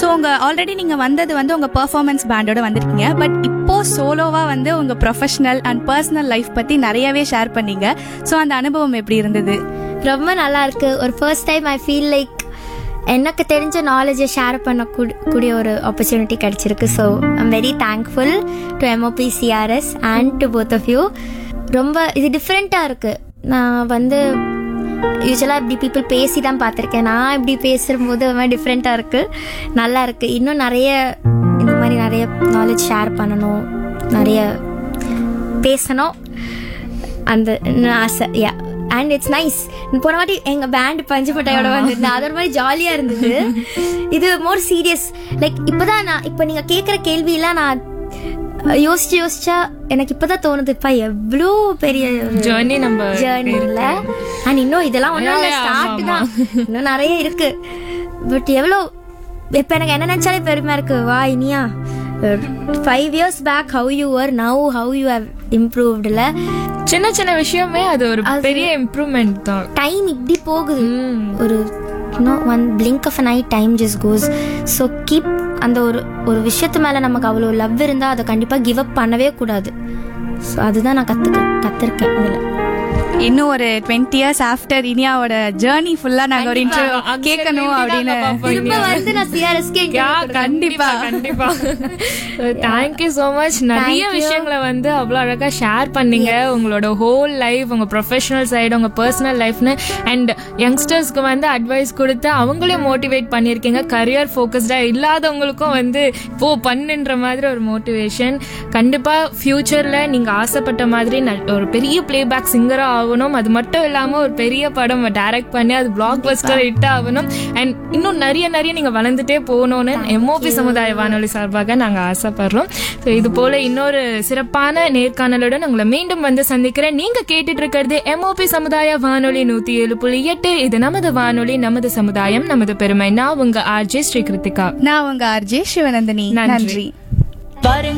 So உங்கள் already நீங்கள் வந்தது வந்து உங்கள் பர்ஃபார்மன்ஸ் பேண்டோட வந்திருக்கீங்க பட் இப்போ சோலோவாக வந்து உங்கள் ப்ரொஃபஷனல் அண்ட் பர்சனல் லைஃப் பற்றி நிறையவே ஷேர் பண்ணீங்க ஸோ அந்த அனுபவம் எப்படி இருந்தது ரொம்ப நல்லா இருக்கு ஒரு first time I feel like எனக்கு தெரிஞ்ச நாலேஜை ஷேர் பண்ண கூடி- கூடிய ஒரு ஆப்பர்ச்சுனிட்டி கிடைச்சிருக்கு so I'm very thankful to M O P C R S and to both of you ரொம்ப இது டிஃப்ரெண்ட்டாக இருக்குது நான் வந்து யூஸ்வலாக இப்படி பீப்புள் பேசி தான் பார்த்துருக்கேன் நான் இப்படி பேசும்போது ஒரு மாதிரி டிஃப்ரெண்ட்டாக இருக்குது நல்லா இருக்குது இன்னும் நிறைய இந்த மாதிரி நிறைய நாலேஜ் ஷேர் பண்ணணும் நிறைய பேசணும் அந்த இன்னும் ஆசை யா அண்ட் இட்ஸ் நைஸ் போன வாட்டி எங்க பேண்ட் பஞ்சுப்பட்டையோட வந்திருந்தேன் அது ஒரு மாதிரி ஜாலியா இருந்தது இது மோர் சீரியஸ் லைக் இப்பதான் நான் இப்ப நீங்க கேக்குற கேள்வியெல்லாம் நான் யோசிச்சு யோசிச்சா எனக்கு இப்பதான் தோணுது இப்ப எவ்வளோ பெரிய Journey நம்ம ஜேர்னில அண்ட் இன்னும் இதெல்லாம் ஒன்றும் Yeah, yeah, ஸ்டார்ட் ஆமா, தான் இன்னும் நிறைய இருக்கு பட் எவ்வளோ இப்ப எனக்கு என்ன நினைச்சாலே பெருமையா இருக்கு வா Iniya five years back how you are now how you have இம்ப்ரூவ்டுல சின்ன சின்ன விஷயமே அது ஒரு பெரிய இம்ப்ரூவ்மெண்ட் தான் டைம் இப்படி போகுது ம். ஒரு one blink of night time just goes so keep அந்த ஒரு ஒரு விஷயத்து மேலே நமக்கு அவ்வளோ லவ் இருந்தால் அதை கண்டிப்பாக கிவ் அப் பண்ணவே கூடாது ஸோ அதுதான் நான் கற்றுக்க கற்றுருக்கேன் இதில் இன்னும் ஒரு டுவெண்ட்டி இயர்ஸ் ஆஃப்டர் இனியாவோட ஜேர்னி ஃபுல்லாக நாங்கள் ஒரு இன்டர்வியூ அங்க கேட்கணும் இருந்து அப்படின்னு தான் பார்ப்போம். திரும்ப வந்து நான் சிஆர்எஸ்கே யா, கண்டிப்பா கண்டிப்பா தேங்க்யூ so மச் நிறைய Thank you. விஷயங்களை வந்து அவ்வளோ அழகா ஷேர் பண்ணீங்க உங்களோட ஹோல் லைஃப் உங்க ப்ரொஃபஷனல் சைடு உங்க பர்சனல் லைஃப்னு அண்ட் யங்ஸ்டர்ஸ்க்கு வந்து அட்வைஸ் கொடுத்து அவங்களையும் மோட்டிவேட் பண்ணியிருக்கீங்க கரியர் ஃபோக்கஸ்டா இல்லாதவங்களுக்கும் வந்து போ பண்ணுன்ற மாதிரி ஒரு மோட்டிவேஷன் கண்டிப்பா ஃபியூச்சர்ல நீங்க ஆசைப்பட்ட மாதிரி ந- ஒரு பெரிய பிளேபேக் சிங்கரா ஆகணும் அது மட்டும் இல்லாம ஒரு பெரிய படம் டைரக்ட் பண்ணி அது பிளாக் பஸ்டர் ஹிட் ஆகணும் அண்ட் இன்னும் நிறைய நிறைய நீங்க வளர்ந்துட்டே போகணும்னு எம்ஓபி சமுதாய வானொலி சார்பாக நாங்க ஆசைப்படுறோம் ஸோ இது போல இன்னொரு சிறப்பான நேர்காணலுடன் உங்களை மீண்டும் வந்து சந்திக்கிறேன் நீங்க கேட்டுட்டு இருக்கிறது எம்ஓபி சமுதாய வானொலி நூத்தி ஏழு புள்ளி எட்டு இது நமது வானொலி நமது சமுதாயம் நமது பெருமை நான் உங்க ஆர்ஜே ஸ்ரீ கிருத்திகா நான் உங்க ஆர்ஜே சிவநந்தினி நன்றி. நன்றி